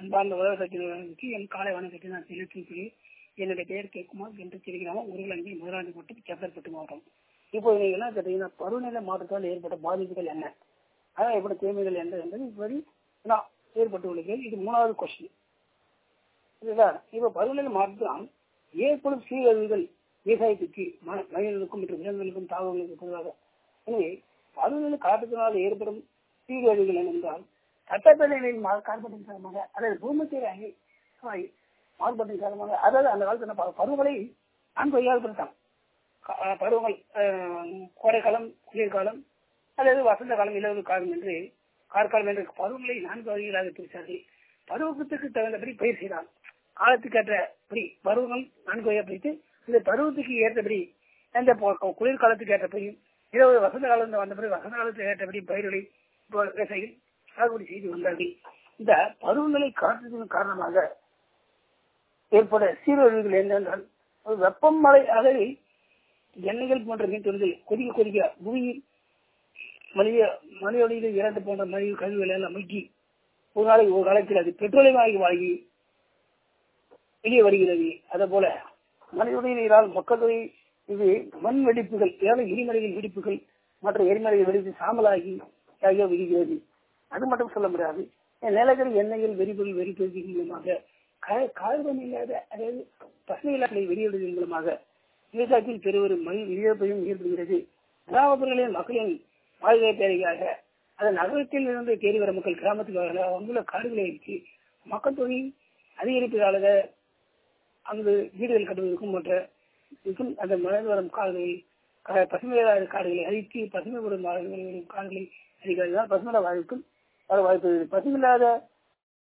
அன்பார்ந்த உலக சக்திக்கு என் காலை வணக்கத்தை நான் தெரிவித்து என்னுடைய பெயர் கேக்குமார் என்று தெரிகிறாம உருளங்கி முதலாண்டி மட்டும் செப்பல்பட்டு மாவட்டம் இப்போ நீங்க என்ன கேட்டீங்கன்னா பருவநிலை மாற்றத்தால் ஏற்பட்ட பாதிப்புகள் என்ன அதான் எப்படி தீமைகள் என்ன என்பது இப்படி நான் ஏற்பட்டுள்ள கேள்வி இது மூணாவது கொஸ்டின் இதுதான் இப்ப பருவநிலை மாற்றம் ஏற்படும் சீரழிவுகள் விவசாயத்துக்கு மனிதர்களுக்கும் மற்றும் விலங்குகளுக்கும் தாவரங்களுக்கும் பொதுவாக எனவே பருவநிலை காற்றத்தினால் ஏற்படும் சீரழிவுகள் என்னென்றால் சட்டப்பேரவை கார்பத்தின் காரணமாக அதாவது பூமத்திய மாறுபட்டின் காரணமாக அதாவது அந்த காலத்துல பருவங்களை நான்கு வகையாகப்படுத்தான் பருவங்கள் கோடைக்காலம் குளிர்காலம் அல்லது வசந்த காலம் இலவு காலம் என்று கார்காலம் என்ற பருவங்களை நான்கு வகைகளாக பிரித்தார்கள் பருவத்துக்கு தகுந்தபடி பயிர் செய்தால் காலத்துக்கு ஏற்றபடி பருவங்கள் நான்கு வகையாக பிரித்து இந்த பருவத்துக்கு ஏற்றபடி எந்த குளிர்காலத்துக்கு ஏற்றபடி இரவு வசந்த காலம் வந்தபடி வசந்த காலத்துக்கு ஏற்றபடி பயிர்களை விவசாயிகள் சாகுபடி செய்து வந்தார்கள் இந்த பருவநிலை காற்றத்தின் காரணமாக ஏற்பட சீரழிவுகள் என்னென்றால் வெப்பம் மழை அகழி எண்ணெய்கள் போன்ற மீன் தொழில்கள் கொதிக்க கொதிக்க பூமியில் மனித மனிதொழியில் இறந்து போன்ற மனித கழிவுகள் எல்லாம் முக்கி ஒரு நாளைக்கு ஒரு காலத்தில் அது பெட்ரோலியமாகி வாங்கி வெளியே வருகிறது அதே போல மனிதொழில் நீரால் மக்கள் தொகை இது மண் வெடிப்புகள் ஏழை எரிமலைகள் வெடிப்புகள் மற்ற எரிமலைகள் வெடிப்பு சாம்பலாகி ஆகிய விடுகிறது அது மட்டும் சொல்ல முடியாது நிலக்கரி எண்ணெய்கள் வெறிப்புகள் வெறிப்பதன் மூலமாக கார்பன் இல்லாத அதாவது பசுமை இல்லாத வெளியிடுவதன் மூலமாக விவசாயத்தில் பெருவரும் மணி இழப்பையும் ஏற்படுகிறது கிராமப்புறங்களில் மக்களின் வாழ்க்கை தேவையாக அதன் நகரத்தில் இருந்து தேடி வர மக்கள் கிராமத்துக்காக அங்குள்ள காடுகளை அடித்து மக்கள் தொகை அதிகரிப்பதாக அங்கு வீடுகள் கட்டுவதற்கும் மற்ற இருக்கும் அந்த மலர்ந்து வரும் காடுகளை பசுமையில்லாத காடுகளை அழித்து பசுமை வரும் காடுகளை அழிக்கிறதுதான் பசுமையில வாழ்க்கும் வாய்ப்பு பசுமில்லாத